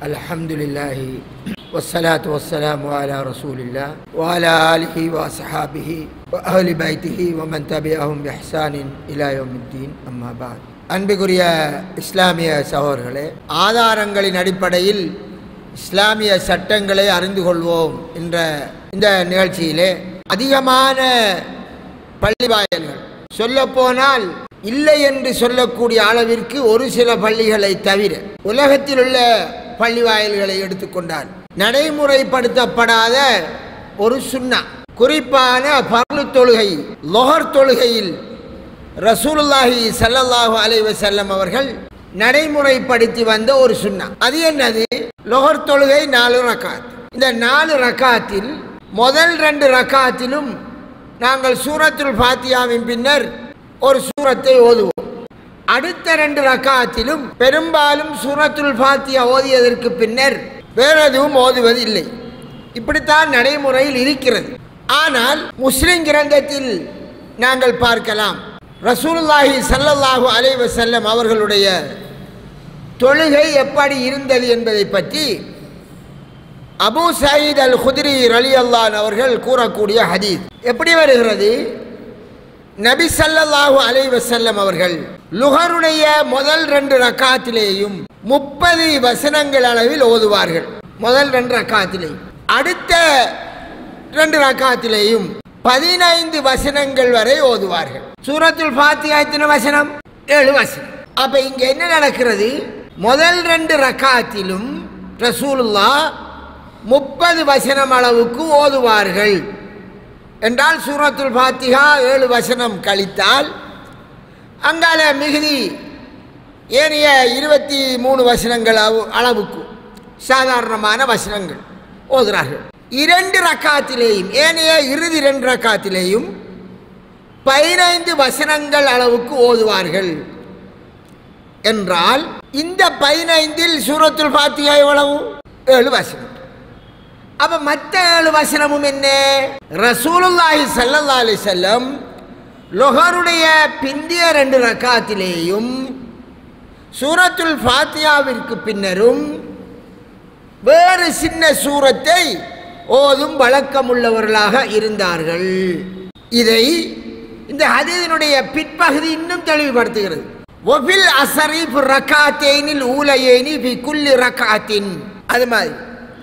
الحمد لله والصلاة والسلام على رسول الله وعلى آله وأصحابه وأهل بيته ومن تبعهم بإحسان إلى يوم الدين أما بعد அன்புக்குரிய இஸ்லாமிய சகோதரர்களே ஆதாரங்களின் அடிப்படையில் இஸ்லாமிய சட்டங்களை அறிந்து கொள்வோம் என்ற இந்த நிகழ்ச்சியிலே அதிகமான பள்ளிவாயல்கள் சொல்லப்போனால் இல்லை என்று சொல்லக்கூடிய அளவிற்கு ஒரு சில பள்ளிகளை தவிர உலகத்தில் உள்ள பள்ளிவாயல்களை எடுத்துக்கொண்டால் நடைமுறைப்படுத்தப்படாத ஒரு சுண்ணா குறிப்பான பர்லு தொழுகை லொஹர் தொழுகையில் ரசூலுல்லாஹி ஸல்லல்லாஹு அலைஹி வஸல்லம் அவர்கள் நடைமுறைப்படுத்தி வந்த ஒரு சுண்ணா அது என்னது லொஹர் தொழுகை நாலு ரக்காத் இந்த நாலு ரக்காத்தில் முதல் ரெண்டு ரக்காத்திலும் நாங்கள் சூரத்துல் ஃபாத்தியாவின் பின்னர் ஒரு சூரத்தை ஓதுவோம் அடுத்த ரெண்டு ரக்காத்திலும் பெரும்பாலும் சூரத்துல் ஃபாத்தியா ஓதியதற்கு பின்னர் வேற எதுவும் ஓதுவது இல்லை இப்படித்தான் நடைமுறையில் இருக்கிறது ஆனால் முஸ்லிம் கிரந்தத்தில் நாங்கள் பார்க்கலாம் ரசூலுல்லாஹி ஸல்லல்லாஹு அலைஹி வஸல்லம் அவர்களுடைய தொழுகை எப்படி இருந்தது என்பதை பற்றி அபூ சயீத் அல் குதிரி ரலி அல்லான் அவர்கள் கூறக்கூடிய ஹதீஸ் எப்படி வருகிறது நபி ஸல்லல்லாஹு அலைஹி வஸல்லம் அவர்கள் லுஹருடைய முதல் ரெண்டு ரக்காத்திலேயும் முப்பது வசனங்கள் அளவில் ஓதுவார்கள் முதல் ரெண்டு ரக்காத்திலேயும் அடுத்த ரெண்டு ரக்காத்திலேயும் பதினைந்து வசனங்கள் வரை ஓதுவார்கள் சூரத்துல் ஃபாத்தியா எத்தனை வசனம் ஏழு வசனம் அப்ப இங்க என்ன நடக்கிறது முதல் ரெண்டு ரக்காத்திலும் ரசூலுல்லா முப்பது வசனம் அளவுக்கு ஓதுவார்கள் என்றால் சூரத்துல் ஃபாத்திஹா ஏழு வசனம் கழித்தால் அங்கால மிகுதி ஏனைய இருபத்தி மூணு வசனங்கள் அளவு- அளவுக்கு சாதாரணமான வசனங்கள் ஓதுறார்கள் இரண்டு ரக்காத்திலேயும் ஏனைய இறுதி இரண்டு ரக்காத்திலேயும் பதினைந்து வசனங்கள் அளவுக்கு ஓதுவார்கள் என்றால் இந்த பதினைந்தில் சூரத்துல் ஃபாத்திஹா எவ்வளவு ஏழு வசனம் அப்ப மற்ற ஏழு வசனமும் என்ன ரசூலுல்லாஹி ஸல்லல்லாஹு அலைஹி வஸல்லம் லொஹருடைய பிந்திய ரெண்டு ரக்காத்திலேயும் சூரத்துல் ஃபாத்தியாவிற்கு பின்னரும் வேறு சின்ன சூரத்தை ஓதும் வழக்கமுள்ளவர்களாக இருந்தார்கள் இதை இந்த ஹதீதினுடைய பிற்பகுதி இன்னும் தெளிவுபடுத்துகிறது ஒபில் அசரீப் ரக்காத்தேனில் ஊலையேனி பி குல்லி ரக்காத்தின் அது மாதிரி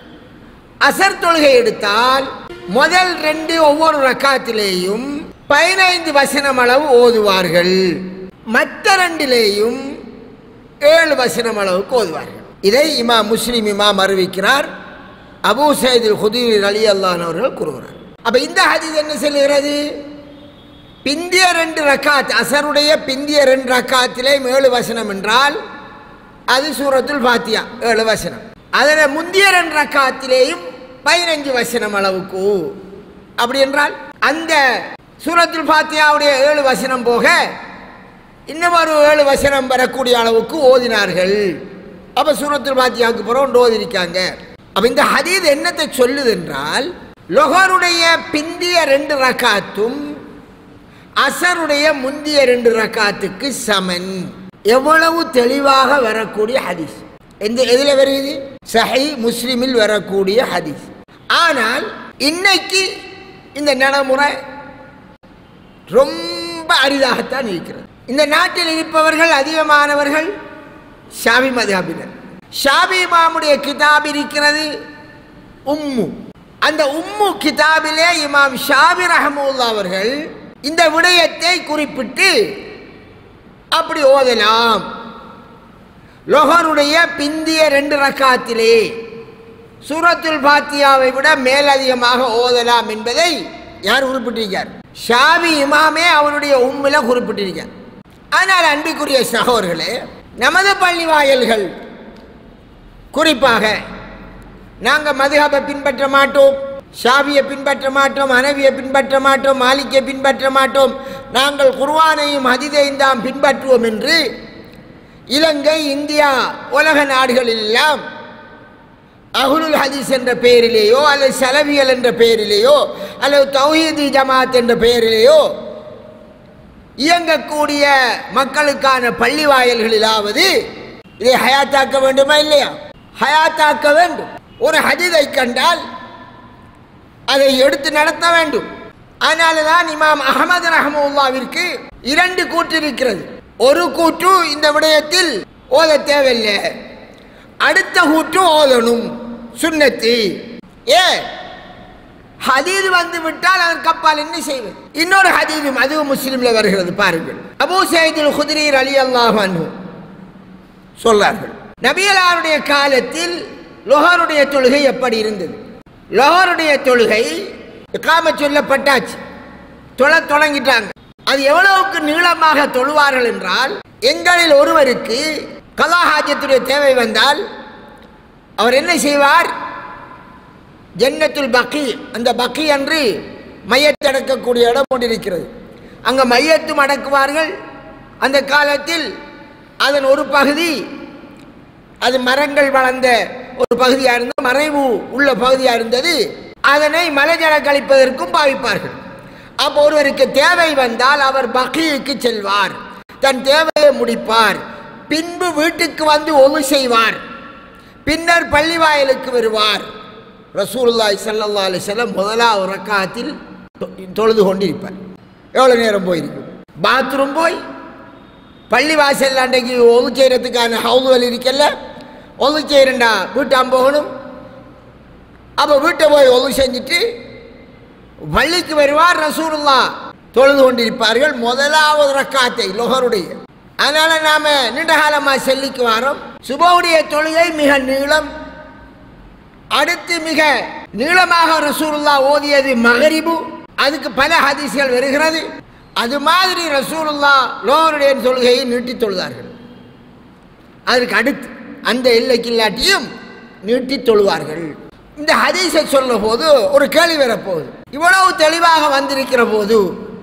அசர் தொழுகை எடுத்தால் முதல் ரெண்டு ஒவ்வொரு ரக்காத்திலேயும் பதினைந்து வசனம் அளவு ஓதுவார்கள் மற்ற ரெண்டிலேயும் ஏழு வசனம் அளவுக்கு ஓதுவார்கள் இதை இமாம் முஸ்லிம் இமாம் அறிவிக்கிறார் அபூ சைதில் ஹுதீர் அலி அல்லான் அவர்கள் கூறுகிறார் அப்ப இந்த ஹதீஸ் என்ன சொல்லுகிறது பிந்திய ரெண்டு ரக்காத் அசருடைய பிந்திய ரெண்டு ரக்காத்திலே ஏழு வசனம் என்றால் அது சூரத்துல் ஃபாத்தியா ஏழு வசனம் அதில் முந்திய ரெண்டு ரக்காத்திலேயும் பதினஞ்சு வசனம் அளவுக்கு அப்படி என்றால் அந்த சூரத்துல் ஃபாத்தியாவுடைய ஏழு வசனம் போக இன்னும் ஒரு ஏழு வசனம் வரக்கூடிய அளவுக்கு ஓதினார்கள் அப்ப சூரத்துல் ஃபாத்தியாவுக்கு பிறகு ஒன்று ஓதிருக்காங்க அப்ப இந்த ஹதீத் என்னத்தை சொல்லுது என்றால் லொஹருடைய பிந்திய ரெண்டு ரக்காத்தும் அசருடைய முந்திய ரெண்டு ரக்காத்துக்கு சமன் எவ்வளவு தெளிவாக வரக்கூடிய ஹதீஸ் எந்த எதில் வருகிறது சஹி முஸ்லிமில் வரக்கூடிய ஹதீஸ் ஆனால் இன்னைக்கு இந்த நடைமுறை ரொம்ப அரிதாகத்தான் இருக்கிறது இந்த நாட்டில் இருப்பவர்கள் அதிகமானவர்கள் ஷாபி மதுஹபினர் ஷாபி இமாமுடைய கிதாப் இருக்கிறது உம்மு அந்த உம்மு கிதாபிலே இமாம் ஷாபி ரஹமுல்லா அவர்கள் இந்த விடயத்தை குறிப்பிட்டு அப்படி ஓதலாம் லொஹருடைய பிந்திய ரெண்டு ரக்காத்திலே சூரத்துல் பாத்தியாவை விட மேலதிகமாக ஓதலாம் என்பதை யார் குறிப்பிட்டிருக்கார் ஷாபி இமாமே அவருடைய உம்மில குறிப்பிட்டிருக்கார் ஆனால் அன்பிற்குரிய சகோதரர்களே நமது பள்ளி வாயல்கள் குறிப்பாக நாங்கள் மதுஹபை பின்பற்ற மாட்டோம் ஷாபியை பின்பற்ற மாட்டோம் அனவியை பின்பற்ற மாட்டோம் மாலிக்கை பின்பற்ற மாட்டோம் நாங்கள் குர்வானையும் ஹதீதையும் தான் பின்பற்றுவோம் என்று இலங்கை இந்தியா உலக நாடுகளில் எல்லாம் அகுலுல் ஹதீஸ் என்ற பெயரிலேயோ அல்லது சலவியல் என்ற பெயரிலேயோ அல்லது தௌஹீதி ஜமாத் என்ற பெயரிலேயோ இயங்கக்கூடிய மக்களுக்கான பள்ளி வாயல்களிலாவது இதை ஹயாத்தாக்க வேண்டுமா இல்லையா ஹயாத்தாக்க வேண்டும் ஒரு ஹதீதை கண்டால் அதை எடுத்து நடத்த வேண்டும் அதனால தான் இமாம் அகமது ரஹமுல்லாவிற்கு இரண்டு கூற்று இருக்கிறது ஒரு கூற்று இந்த விடயத்தில் ஓத தேவையில்லை அடுத்த கூற்று ஓதணும் சுன்னத்தி ஏ ஹதீது வந்து விட்டால் அதற்கு அப்பால் என்ன செய்வது இன்னொரு ஹதீதும் அதுவும் முஸ்லிம்ல வருகிறது பாருங்கள் அபூ சைதுல் குதிரீர் அலி அல்லாஹ் சொல்றார்கள் நபியலாருடைய காலத்தில் லொஹருடைய தொழுகை எப்படி இருந்தது லொஹருடைய தொழுகை காம சொல்லப்பட்டாச்சு தொழ தொடங்கிட்டாங்க அது எவ்வளவுக்கு நீளமாக தொழுவார்கள் என்றால் எங்களில் ஒருவருக்கு கலாஹாஜத்துடைய தேவை வந்தால் அவர் என்ன செய்வார் ஜன்னத்துல் பக்கி அந்த பக்கி அன்று மையத்தை அடக்கக்கூடிய இடம் கொண்டிருக்கிறது அங்கே மையத்தும் அடக்குவார்கள் அந்த காலத்தில் அதன் ஒரு பகுதி அது மரங்கள் வளர்ந்த ஒரு பகுதியாக இருந்தது மறைவு உள்ள பகுதியாக இருந்தது அதனை மலைஜல கழிப்பதற்கும் பாவிப்பார்கள் அப்போ ஒருவருக்கு தேவை வந்தால் அவர் பக்கியுக்கு செல்வார் தன் தேவையை முடிப்பார் பின்பு வீட்டுக்கு வந்து ஒழு செய்வார் பின்னர் பள்ளி வாயிலுக்கு வருவார் ரசூலுல்லாஹி ஸல்லல்லாஹு அலைஹி வஸல்லம் முதலாவது ரக்காத்தில் தொ- தொழுது கொண்டிருப்பார் எவ்வளோ நேரம் போயிருக்கும் பாத்ரூம் போய் பள்ளி வாசல் அன்றைக்கு ஒது செய்கிறதுக்கான ஹவுதுவல் இருக்கல்ல ஒது செய்கிறண்டா வீட்டாம் போகணும் அப்போ வீட்டை போய் ஒது செஞ்சுட்டு பள்ளிக்கு வருவார் ரசூலுல்லா தொழுது கொண்டிருப்பார்கள் முதலாவது ரக்காத்தை லொஹருடைய அதனால நாம நீண்ட காலமா செல்லிக்கு வாரோம் சுபவுடைய தொழுகை மிக நீளம் அடுத்து மிக நீளமாக ரசூலுல்லா ஓதியது மகரிபு அதுக்கு பல ஹதீஸ்கள் வருகிறது அது மாதிரி ரசூலுல்லா லோகருடைய தொழுகையை நீட்டி தொழுதார்கள் அதற்கு அடுத்து அந்த எல்லைக்கு இல்லாட்டியும் நீட்டி தொழுவார்கள் இந்த ஹதீஸை சொல்ல போது ஒரு கேள்வி வரப்போகுது இவ்வளவு தெளிவாக வந்திருக்கிற போது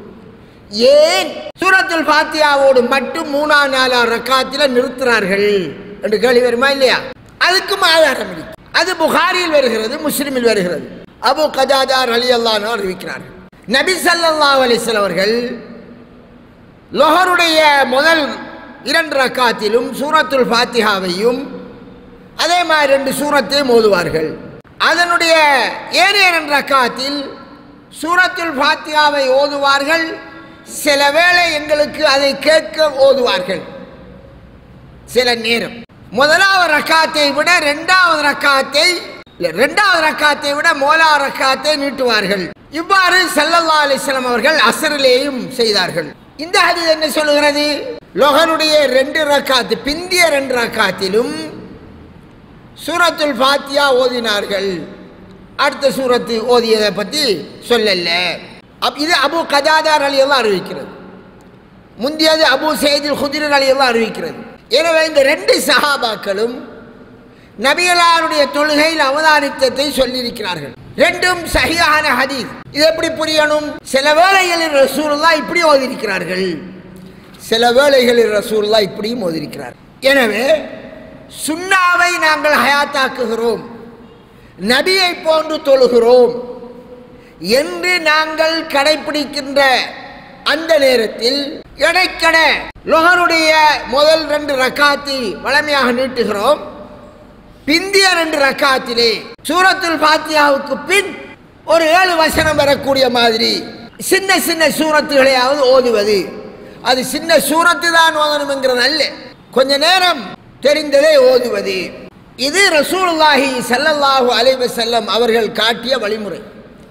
ஏன் சூரத்துல் ஃபாத்தியாவோடு மட்டும் மூணாம் நாலாம் ரக்காத்தில் நிறுத்துறார்கள் என்று கேள்வி வருமா இல்லையா அதுக்கும் ஆதாரம் இருக்கு அது புகாரியில் வருகிறது முஸ்லிமில் வருகிறது அபு கஜாதார் அலி அல்லானோ அறிவிக்கிறார்கள் நபி ஸல்லல்லாஹு அலைஹி வஸல்லம் அவர்கள் லொஹருடைய முதல் இரண்டு ரக்காத்திலும் சூரத்துல் ஃபாத்திஹாவையும் அதே மாதிரி ரெண்டு சூரத்தையும் ஓதுவார்கள் அதனுடைய ஏனைய இரண்டு ரக்காத்தில் சூரத்துல் ஃபாத்திஹாவை ஓதுவார்கள் சில வேளை எங்களுக்கு அதை கேட்க ஓதுவார்கள் சில நேரம் முதலாவது ரக்காத்தை விட இரண்டாவது ரக்காத்தை இல்ல இரண்டாவது ரக்காத்தை விட முதலாவது ரக்காத்தை நீட்டுவார்கள் இவ்வாறு ஸல்லல்லாஹு அலைஹி வஸல்லம் அவர்கள் அசரிலேயும் செய்தார்கள் இந்த ஹதீஸ் என்ன சொல்லுகிறது லொஹருடைய ரெண்டு ரக்காத்து பிந்திய ரெண்டு ரக்காத்திலும் சூரத்துல் ஃபாத்தியா ஓதினார்கள் அடுத்த சூரத்து ஓதியதை பற்றி சொல்லல அப் இது அபு கஜாதார் அலி எல்லாம் அறிவிக்கிறது முந்தியது அபு செய்தில் குதிரன் அலி எல்லாம் அறிவிக்கிறது எனவே இந்த ரெண்டு சஹாபாக்களும் நபிகளாருடைய தொழுகையில் அவதானித்தத்தை சொல்லியிருக்கிறார்கள் ரெண்டும் சஹியான ஹதீஸ் இது எப்படி புரியணும் சில வேளைகளில் ரசூலுல்லா இப்படி ஓதியிருக்கிறார்கள் சில வேளைகளில் ரசூலுல்லா இப்படியும் ஓதியிருக்கிறார் எனவே சுன்னாவை நாங்கள் ஹயாத்தாக்குகிறோம் நபியை போன்று தொழுகிறோம் என்று நாங்கள் கடைபிடிக்கின்ற அந்த நேரத்தில் இடைக்கட லொஹருடைய முதல் ரெண்டு ரக்காத்தி வளமையாக நீட்டுகிறோம் பிந்திய ரெண்டு ரக்காத்திலே சூரத்துல் ஃபாத்தியாவுக்கு பின் ஒரு ஏழு வசனம் வரக்கூடிய மாதிரி சின்ன சின்ன சூரத்துகளையாவது ஓதுவது அது சின்ன சூரத்து தான் ஓதணுங்கிறது அல்ல கொஞ்ச நேரம் தெரிந்ததை ஓதுவது இது ரசூலுல்லாஹி ஸல்லல்லாஹு அலைஹி வஸல்லம் அவர்கள் காட்டிய வழிமுறை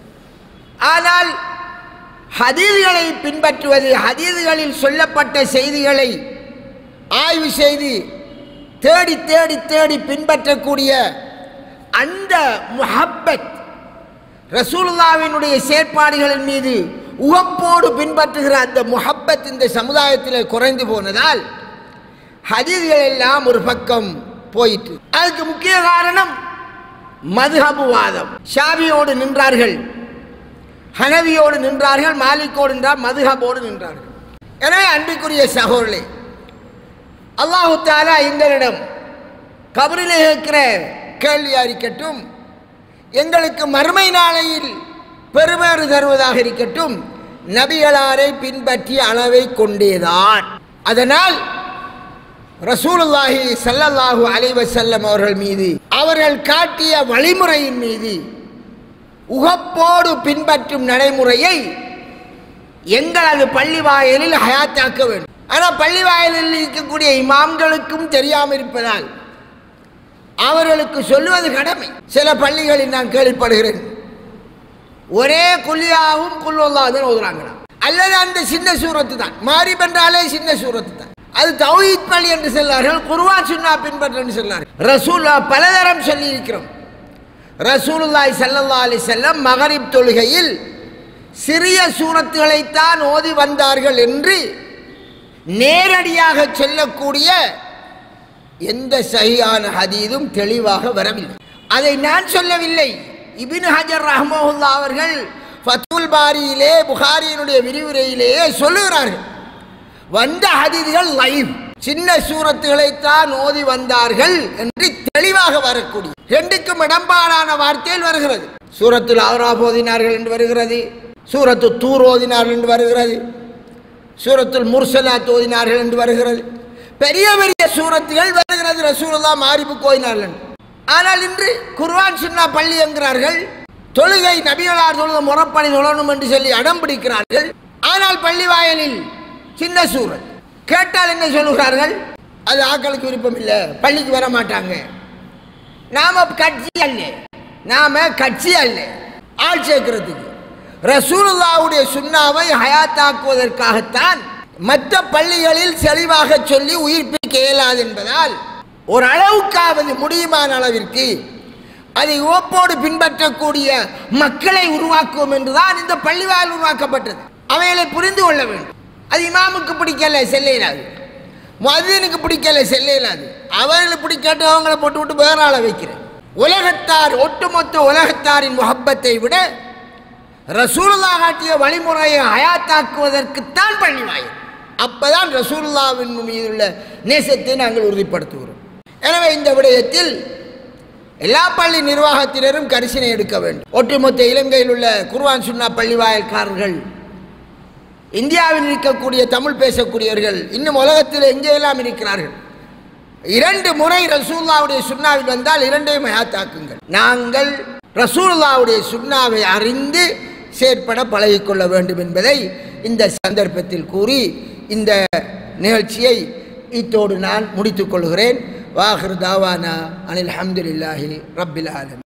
ஆனால் ஹதீதுகளை பின்பற்றுவது ஹதீதுகளில் சொல்லப்பட்ட செய்திகளை ஆய்வு செய்து தேடி தேடி தேடி பின்பற்றக்கூடிய அந்த முஹப்பத் ரசூலுல்லாவினுடைய செயற்பாடுகளின் மீது உவப்போடு பின்பற்றுகிற அந்த முஹப்பத் இந்த சமுதாயத்தில் குறைந்து போனதால் ஹதீதுகள் எல்லாம் ஒரு பக்கம் போயிற்று அதுக்கு முக்கிய காரணம் மதுஹபுவாதம் ஷாபியோடு நின்றார்கள் ஹனவியோடு நின்றார்கள் மாலிக்கோடு நின்றார் மதுஹபோடு நின்றார்கள் எனவே அன்பிற்குரிய சகோதரர்களே அல்லாஹு தாலா எங்களிடம் கபரிலே இருக்கிற கேள்வியா இருக்கட்டும் எங்களுக்கு மறுமை நாளையில் பெருமேறு தருவதாக இருக்கட்டும் நபிகளாரை பின்பற்றிய அளவை கொண்டேதான் அதனால் ரசூலுல்லாஹி ஸல்லல்லாஹு அலைஹி வஸல்லம் அவர்கள் மீது அவர்கள் காட்டிய வழிமுறையின் மீது உகப்போடு பின்பற்றும் நடைமுறையை எங்களது பள்ளி வாயிலில் ஹயாத்தாக்க வேண்டும் ஆனால் பள்ளி வாயிலில் இருக்கக்கூடிய இமாம்களுக்கும் தெரியாமல் இருப்பதால் அவர்களுக்கு சொல்லுவது கடமை சில பள்ளிகளில் நான் கேள்விப்படுகிறேன் ஒரே குல்லியாவும் குல்வல்லாதுன்னு ஓதுறாங்களாம் அல்லது அந்த சின்ன சூரத்து தான் மாறி என்றாலே சின்ன சூரத்து தான் அது தௌஹீத் பள்ளி என்று சொல்லார்கள் குர்ஆன் சுன்னா பின்பற்ற என்று சொன்னார்கள் ரசூல்லா பலதரம் சொல்லி இருக்கிறோம் ரசூலுல்லாஹி ஸல்லல்லாஹு அலைஹி வஸல்லம் மகரிப் தொழுகையில் சிறிய சூரத்துகளைத்தான் ஓதி வந்தார்கள் என்று நேரடியாக சொல்லக்கூடிய எந்த சஹியான ஹதீதும் தெளிவாக வரவில்லை அதை நான் சொல்லவில்லை இபின் ஹஜர் ரஹ்மஹுல்லா அவர்கள் ஃபத்துல் பாரியிலே புகாரியினுடைய விரிவுரையிலேயே சொல்லுகிறார்கள் வந்த ஹதீதுகள் லைவ் சின்ன சூரத்துகளைத்தான் ஓதி வந்தார்கள் என்று தெளிவாக வரக்கூடிய ரெண்டுக்கும் இடம்பாடான வார்த்தையில் வருகிறது சூரத்துல் ஆராப் ஓதினார்கள் என்று வருகிறது சூரத்து தூர் ஓதினார்கள் என்று வருகிறது சூரத்துல் முர்சலாத் ஓதினார்கள் என்று வருகிறது பெரிய பெரிய சூரத்துகள் வருகிறது ரசூலுல்லா மாரிபு கோயினார்கள் ஆனால் இன்று குர்ஆன் சுன்னா பள்ளி என்கிறார்கள் தொழுகை நபிகளார் தொழுக முறப்பணி தொழணும் என்று சொல்லி அடம் பிடிக்கிறார்கள் ஆனால் பள்ளி வாயலில் சின்ன சூரத் கேட்டால் என்ன சொல்லுகிறார்கள் அது ஆக்களுக்கு விருப்பம் இல்லை பள்ளிக்கு வர மாட்டாங்க நாம கட்சி அல்ல நாம கட்சி அல்ல ஆள் சேர்க்கிறதுக்கு ரசூலுல்லாவுடைய சுண்ணாவை ஹயாத்தாக்குவதற்காகத்தான் மற்ற பள்ளிகளில் தெளிவாக சொல்லி உயிர்ப்பிக்க இயலாது என்பதால் ஒரு அளவுக்காவது முடியுமான அளவிற்கு அதை ஓப்போடு பின்பற்றக்கூடிய மக்களை உருவாக்குவோம் என்றுதான் இந்த பள்ளிவாயில் உருவாக்கப்பட்டது அவைகளை புரிந்து கொள்ள வேண்டும் அது இமாமுக்கு பிடிக்கல செல்ல இயலாது மதியனுக்கு பிடிக்கல செல்ல இயலாது அவர்களுக்கு பிடிக்காட்டு அவங்கள போட்டு விட்டு வேற ஆளை வைக்கிறேன் உலகத்தார் ஒட்டுமொத்த உலகத்தாரின் முகப்பத்தை விட ரசூலுல்லா காட்டிய வழிமுறையை ஹயாத்தாக்குவதற்குத்தான் பள்ளி வாயில் அப்பதான் ரசூலுல்லாவின் மீதுள்ள நேசத்தை நாங்கள் உறுதிப்படுத்துகிறோம் எனவே இந்த விடயத்தில் எல்லா பள்ளி நிர்வாகத்தினரும் கரிசனை எடுக்க வேண்டும் ஒட்டுமொத்த இலங்கையில் உள்ள குர்ஆன் சுன்னா பள்ளி வாயில்காரர்கள் இந்தியாவில் இருக்கக்கூடிய தமிழ் பேசக்கூடியவர்கள் இன்னும் உலகத்தில் எங்கெல்லாம் இருக்கிறார்கள் இரண்டு முறை ரசூல்லாவுடைய சுண்ணாவில் வந்தால் இரண்டையும் ஹயாத்தாக்குங்கள் நாங்கள் ரசூலுல்லாவுடைய சுண்ணாவை அறிந்து செயற்பட பழகிக்கொள்ள வேண்டும் என்பதை இந்த சந்தர்ப்பத்தில் கூறி இந்த நிகழ்ச்சியை இத்தோடு நான் முடித்துக் கொள்கிறேன் வாஹிர் தாவானா அனில் அஹமதுல்லாஹி ரப்பில் ஆலம்